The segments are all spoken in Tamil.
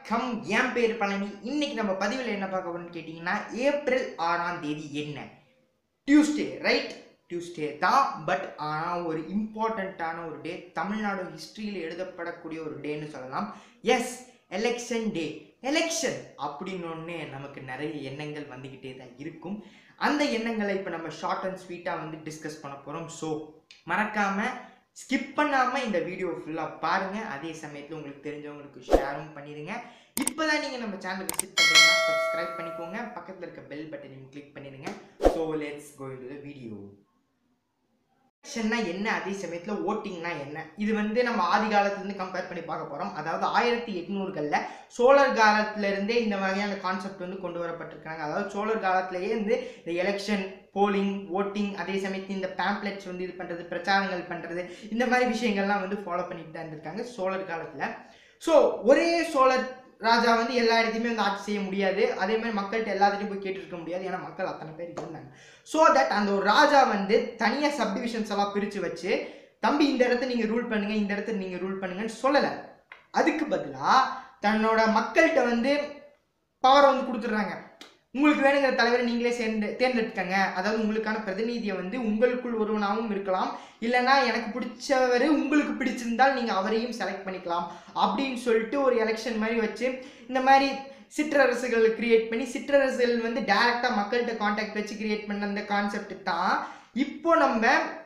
வணக்கம் என் பேர் பழனி இன்னைக்கு நம்ம பதிவில் என்ன பார்க்க போறோம்னு கேட்டிங்கன்னா ஏப்ரல் ஆறாம் தேதி என்ன டியூஸ்டே ரைட் டியூஸ்டே தான் பட் ஆனால் ஒரு இம்பார்ட்டண்ட்டான ஒரு டே தமிழ்நாடு ஹிஸ்ட்ரியில் எழுதப்படக்கூடிய ஒரு டேன்னு சொல்லலாம் எஸ் எலெக்ஷன் டே எலெக்ஷன் அப்படின்னு நமக்கு நிறைய எண்ணங்கள் வந்துக்கிட்டே தான் இருக்கும் அந்த எண்ணங்களை இப்போ நம்ம ஷார்ட் அண்ட் ஸ்வீட்டாக வந்து டிஸ்கஸ் பண்ண போகிறோம் ஸோ மறக்காமல் ஸ்கிப் பண்ணாமல் இந்த வீடியோ ஃபுல்லாக பாருங்கள் அதே சமயத்தில் உங்களுக்கு தெரிஞ்சவங்களுக்கு ஷேரும் பண்ணிடுங்க இப்போ தான் நீங்கள் நம்ம சேனல் விசிட் பண்ணுறீங்கன்னா சப்ஸ்கிரைப் பண்ணிக்கோங்க பக்கத்தில் இருக்க பெல் பட்டனையும் கிளிக் பண்ணிடுங்க so let's go to the video எலெக்ஷன்னா என்ன அதே சமயத்தில் ஓட்டிங்னா என்ன இது வந்து நம்ம ஆதி காலத்துலேருந்து கம்பேர் பண்ணி பார்க்க போகிறோம் அதாவது ஆயிரத்தி எட்நூறுகளில் சோழர் காலத்திலேருந்தே இந்த வகையான கான்செப்ட் வந்து கொண்டு வரப்பட்டிருக்காங்க அதாவது சோழர் காலத்திலேயே வந்து இந்த எலெக்ஷன் போலிங் ஓட்டிங் அதே சமயத்தில் இந்த பேம்ப்ளெட்ஸ் வந்து இது பண்ணுறது பிரச்சாரங்கள் பண்ணுறது இந்த மாதிரி விஷயங்கள்லாம் வந்து ஃபாலோ பண்ணிட்டு தான் இருந்திருக்காங்க சோழர் காலத்தில் ஸோ ஒரே சோழர் ராஜா வந்து எல்லா இடத்தையுமே வந்து ஆட்சி செய்ய முடியாது அதே மாதிரி மக்கள்கிட்ட எல்லாத்தையும் போய் கேட்டுருக்க முடியாது ஏன்னா மக்கள் அத்தனை பேர் இருந்தாங்க ஸோ தட் அந்த ஒரு ராஜா வந்து தனியாக சப்டிவிஷன்ஸ் எல்லாம் பிரித்து வச்சு தம்பி இந்த இடத்த நீங்கள் ரூல் பண்ணுங்க இந்த இடத்த நீங்கள் ரூல் பண்ணுங்கன்னு சொல்லலை அதுக்கு பதிலாக தன்னோட மக்கள்கிட்ட வந்து பவரை வந்து கொடுத்துட்றாங்க உங்களுக்கு வேணுங்கிற தலைவரை நீங்களே சேர்ந்து தேர்ந்தெடுக்கங்க அதாவது உங்களுக்கான பிரதிநிதியை வந்து உங்களுக்குள் ஒருவனாகவும் இருக்கலாம் இல்லைன்னா எனக்கு பிடிச்சவர் உங்களுக்கு பிடிச்சிருந்தால் நீங்கள் அவரையும் செலக்ட் பண்ணிக்கலாம் அப்படின்னு சொல்லிட்டு ஒரு எலெக்ஷன் மாதிரி வச்சு இந்த மாதிரி சிற்றரசுகள் கிரியேட் பண்ணி சிற்றரசுகள் வந்து டைரெக்டாக மக்கள்கிட்ட காண்டாக்ட் வச்சு கிரியேட் பண்ண அந்த கான்செப்ட் தான் இப்போ நம்ம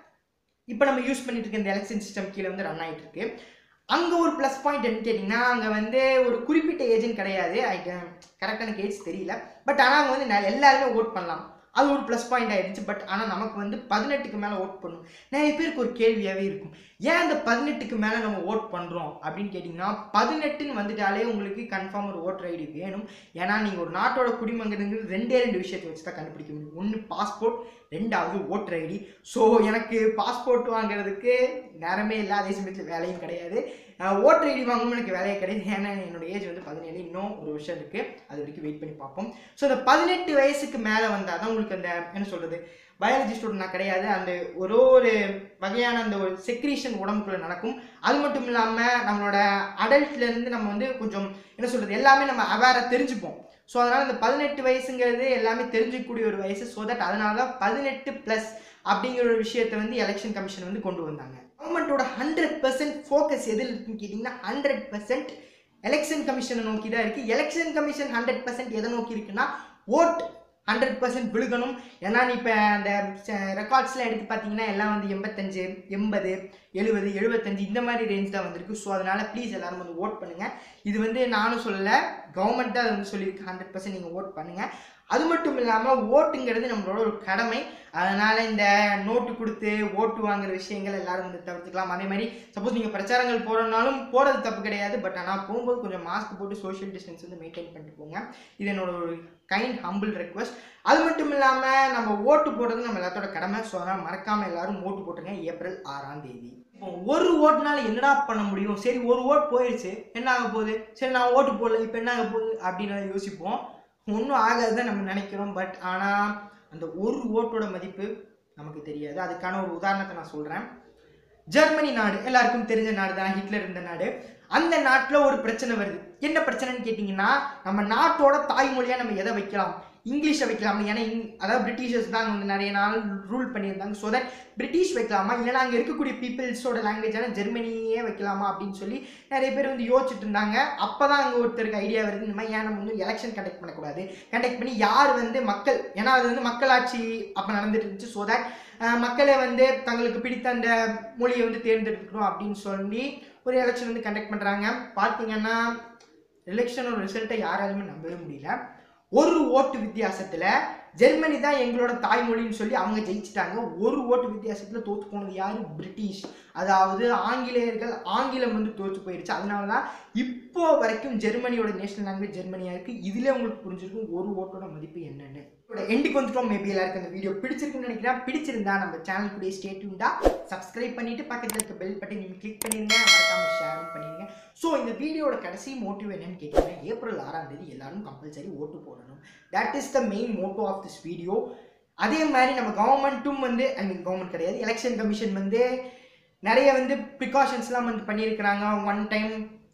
இப்போ நம்ம யூஸ் பண்ணிட்டு இருக்க இந்த எலெக்ஷன் சிஸ்டம் கீழே வந்து ரன் ஆகிட்டு இருக்கு அங்கே ஒரு ப்ளஸ் பாயிண்ட் என்ன கேட்டிங்கன்னா அங்கே வந்து ஒரு குறிப்பிட்ட ஏஜென்ட் கிடையாது கரெக்டாக எனக்கு ஏஜ் தெரியல பட் ஆனால் அங்கே வந்து ந- எல்லாருமே ஓட் பண்ணலாம் அது ஒரு ப்ளஸ் பாயிண்ட் ஆயிடுச்சு பட் ஆனால் நமக்கு வந்து பதினெட்டுக்கு மேலே ஓட் பண்ணும் நிறைய பேருக்கு ஒரு கேள்வியாகவே இருக்கும் ஏன் அந்த பதினெட்டுக்கு மேலே நம்ம ஓட் பண்ணுறோம் அப்படின்னு கேட்டிங்கன்னா பதினெட்டுன்னு வந்துட்டாலே உங்களுக்கு கன்ஃபார்ம் ஒரு ஓட்டர் ஐடி வேணும் ஏன்னா நீங்கள் ஒரு நாட்டோட குடிமகனுங்கிறது ரெண்டே ரெண்டு விஷயத்தை வச்சு தான் கண்டுபிடிக்க முடியும் ஒன்று பாஸ்போர்ட் ரெண்டாவது ஓட்டர் ஐடி ஸோ எனக்கு பாஸ்போர்ட் வாங்குறதுக்கு நேரமே இல்லை அதே சமயத்தில் வேலையும் கிடையாது ஓட்டர் ஐடி வாங்கணும் எனக்கு வேலையே கிடையாது ஏன்னா என்னோட ஏஜ் வந்து பதினேழு இன்னும் ஒரு வருஷம் இருக்குது அது வரைக்கும் வெயிட் பண்ணி பார்ப்போம் ஸோ அந்த பதினெட்டு வயசுக்கு மேலே வந்தால் தான் உங்களுக்கு அந்த என்ன சொல்கிறது பயாலஜி ஸ்டூடெண்ட் நான் கிடையாது அந்த ஒரு ஒரு வகையான அந்த ஒரு செக்ரீஷன் உடம்புக்குள்ள நடக்கும் அது மட்டும் இல்லாமல் நம்மளோட அடல்ட்லேருந்து நம்ம வந்து கொஞ்சம் என்ன சொல்கிறது எல்லாமே நம்ம அவேராக தெரிஞ்சுப்போம் ஸோ அதனால் இந்த பதினெட்டு வயசுங்கிறது எல்லாமே தெரிஞ்சுக்கக்கூடிய ஒரு வயசு ஸோ தட் அதனால தான் பதினெட்டு ப்ளஸ் அப்படிங்கிற ஒரு விஷயத்தை வந்து எலெக்ஷன் கமிஷன் வந்து கொண்டு வந்தாங்க கவர்மெண்ட்டோட ஹண்ட்ரட் பர்சன்ட் ஃபோக்கஸ் எதில் இருக்குன்னு கேட்டிங்கன்னா ஹண்ட்ரட் பர்சன்ட் எலெக்ஷன் கமிஷனை நோக்கி தான் இருக்குது எலெக்ஷன் கமிஷன் ஹண்ட்ரட் பர்சன்ட் எதை நோக்கி இருக்குன்னா ஓட் ஹண்ட்ரட் பர்சன்ட் விழுகணும் ஏன்னா நீ இப்போ அந்த ரெக்கார்ட்ஸ்லாம் எடுத்து பார்த்தீங்கன்னா எல்லாம் வந்து எண்பத்தஞ்சு எண்பது எழுபது எழுபத்தஞ்சு இந்த மாதிரி ரேஞ்ச் தான் வந்திருக்கு ஸோ அதனால் ப்ளீஸ் எல்லாரும் வந்து ஓட் பண்ணுங்கள் இது வந்து நானும் சொல்லலை கவர்மெண்ட் தான் அது வந்து சொல்லியிருக்கு ஹண்ட்ரட் பர்சன்ட் நீங்கள் ஓட் பண்ணுங்கள் அது மட்டும் இல்லாமல் ஓட்டுங்கிறது நம்மளோட ஒரு கடமை அதனால் இந்த நோட்டு கொடுத்து ஓட்டு வாங்குற விஷயங்கள் எல்லாரும் வந்து தவிர்த்துக்கலாம் அதே மாதிரி சப்போஸ் நீங்கள் பிரச்சாரங்கள் போகிறனாலும் போகிறது தப்பு கிடையாது பட் ஆனால் போகும்போது கொஞ்சம் மாஸ்க் போட்டு சோஷியல் டிஸ்டன்ஸ் வந்து மெயின்டைன் பண்ணிட்டு போங்க இது என்னோட ஒரு கைண்ட் ஹம்பிள் ரெக்வஸ்ட் அது மட்டும் இல்லாமல் நம்ம ஓட்டு போடுறது நம்ம எல்லாத்தோட கடமை ஸோ அதனால் மறக்காமல் எல்லாரும் ஓட்டு போட்டுங்க ஏப்ரல் ஆறாம் தேதி இப்போ ஒரு ஓட்டுனால என்னடா பண்ண முடியும் சரி ஒரு ஓட் போயிடுச்சு என்ன ஆக போகுது சரி நான் ஓட்டு போடல இப்போ என்ன ஆக போகுது அப்படின்னு யோசிப்போம் ஒன்றும் ஆகாதுதான் நம்ம நினைக்கிறோம் பட் ஆனால் அந்த ஒரு ஓட்டோட மதிப்பு நமக்கு தெரியாது அதுக்கான ஒரு உதாரணத்தை நான் சொல்கிறேன் ஜெர்மனி நாடு எல்லாருக்கும் தெரிஞ்ச நாடு தான் ஹிட்லர் இருந்த நாடு அந்த நாட்டில் ஒரு பிரச்சனை வருது என்ன பிரச்சனைன்னு கேட்டிங்கன்னா நம்ம நாட்டோட தாய்மொழியாக நம்ம எதை வைக்கலாம் இங்கிலீஷை வைக்கலாமா ஏன்னா இங் அதாவது பிரிட்டிஷர்ஸ் தான் வந்து நிறைய நாள் ரூல் பண்ணியிருந்தாங்க ஸோ தட் பிரிட்டிஷ் வைக்கலாமா இல்லைனா அங்கே இருக்கக்கூடிய பீப்புள்ஸோட லாங்குவேஜான ஜெர்மனியே வைக்கலாமா அப்படின்னு சொல்லி நிறைய பேர் வந்து யோசிச்சுட்டு இருந்தாங்க அப்போ தான் அங்கே ஒருத்தருக்கு ஐடியா வருது இந்த மாதிரி ஏன் நம்ம வந்து எலெக்ஷன் கண்டக்ட் பண்ணக்கூடாது கண்டக்ட் பண்ணி யார் வந்து மக்கள் ஏன்னா அது வந்து மக்களாட்சி அப்போ நடந்துட்டு இருந்துச்சு ஸோ தட் மக்களை வந்து தங்களுக்கு பிடித்த அந்த மொழியை வந்து தேர்ந்தெடுக்கணும் அப்படின்னு சொல்லி ஒரு எலெக்ஷன் வந்து கண்டக்ட் பண்ணுறாங்க பார்த்தீங்கன்னா எலெக்ஷனோட ரிசல்ட்டை யாராலுமே நம்பவே முடியல ஒரு ஓட்டு வித்தியாசத்தில் ஜெர்மனி தான் எங்களோட தாய்மொழின்னு சொல்லி அவங்க ஜெயிச்சிட்டாங்க ஒரு ஓட்டு வித்தியாசத்தில் தோற்று போனது யார் பிரிட்டிஷ் அதாவது ஆங்கிலேயர்கள் ஆங்கிலம் வந்து தோற்று போயிடுச்சு அதனால தான் இப்போ வரைக்கும் ஜெர்மனியோட நேஷனல் லாங்குவேஜ் ஜெர்மனியாக இருக்குது இதில் உங்களுக்கு புரிஞ்சிருக்கும் ஒரு ஓட்டோட மதிப்பு என்னன்னு எண்டுக்கு வந்துட்டோம் மேபி எல்லாருக்கும் அந்த வீடியோ பிடிச்சிருக்குன்னு நினைக்கிறேன் பிடிச்சிருந்தா நம்ம சேனல் கூட ஸ்டே டியூன்டா சப்ஸ்கிரைப் பண்ணிட்டு பக்கத்தில் இருக்க பெல் பட்டன் நீங்கள் கிளிக் பண்ணிருங்க மறக்காம ஷேரும் பண்ணிடுங்க ஸோ இந்த வீடியோட கடைசி மோட்டிவ் என்னன்னு கேட்டீங்கன்னா ஏப்ரல் ஆறாம் தேதி எல்லாரும் கம்பல்சரி ஓட்டு போடணும் that is the main motto of this video அதே மாதிரி நம்ம கவர்மெண்ட்டும் வந்து ஐ மீன் கவர்மெண்ட் கிடையாது எலெக்ஷன் கமிஷன் வந்து நிறைய வந்து ப்ரிகாஷன்ஸ்லாம் வந்து பண்ணியிருக்கிறாங்க ஒன் டைம்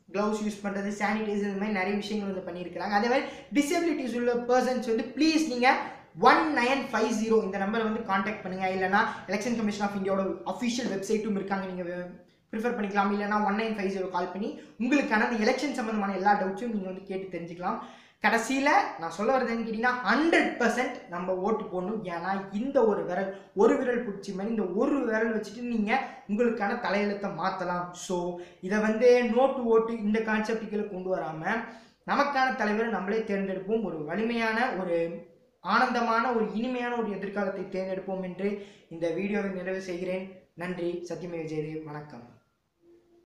க்ளவுஸ் யூஸ் பண்ணுறது சானிடைசர் இந்த மாதிரி நிறைய விஷயங்கள் வந்து பண்ணியிருக்கிறாங்க அதே மாதிரி டிசபிலிட்டிஸ் உள்ள பர்சன்ஸ் வந்து ப்ளீஸ் நீங்கள் ஒன் நைன் ஃபைவ் ஜீரோ இந்த நம்பரை வந்து காண்டாக்ட் பண்ணுங்கள் இல்லைனா எலெக்ஷன் கமிஷன் ஆஃப் இந்தியாவோட அஃபிஷியல் வெப்சைட்டும் இருக்காங்க நீங்கள் ப்ரிஃபர் பண்ணிக்கலாம் இல்லைனா one nine five zero call பண்ணி உங்களுக்கான அந்த எலெக்ஷன் சம்மந்தமான எல்லா டவுட்ஸும் நீங்கள் வந்து கேட்டு தெரிஞ்சுக்கலாம் கடைசியில் நான் சொல்ல வரதுன்னு கேட்டிங்கன்னா ஹண்ட்ரட் பர்சன்ட் நம்ம ஓட்டு போடணும் ஏன்னா இந்த ஒரு விரல் ஒரு விரல் பிடிச்சி மாதிரி இந்த ஒரு விரல் வச்சுட்டு நீங்கள் உங்களுக்கான தலையெழுத்தை மாற்றலாம் ஸோ இதை வந்து நோட்டு ஓட்டு இந்த கான்செப்டுகளை கொண்டு வராமல் நமக்கான தலைவரை நம்மளே தேர்ந்தெடுப்போம் ஒரு வலிமையான ஒரு ஆனந்தமான ஒரு இனிமையான ஒரு எதிர்காலத்தை தேர்ந்தெடுப்போம் என்று இந்த வீடியோவை நிறைவு செய்கிறேன் நன்றி சத்யமே விஜயதேவ் வணக்கம்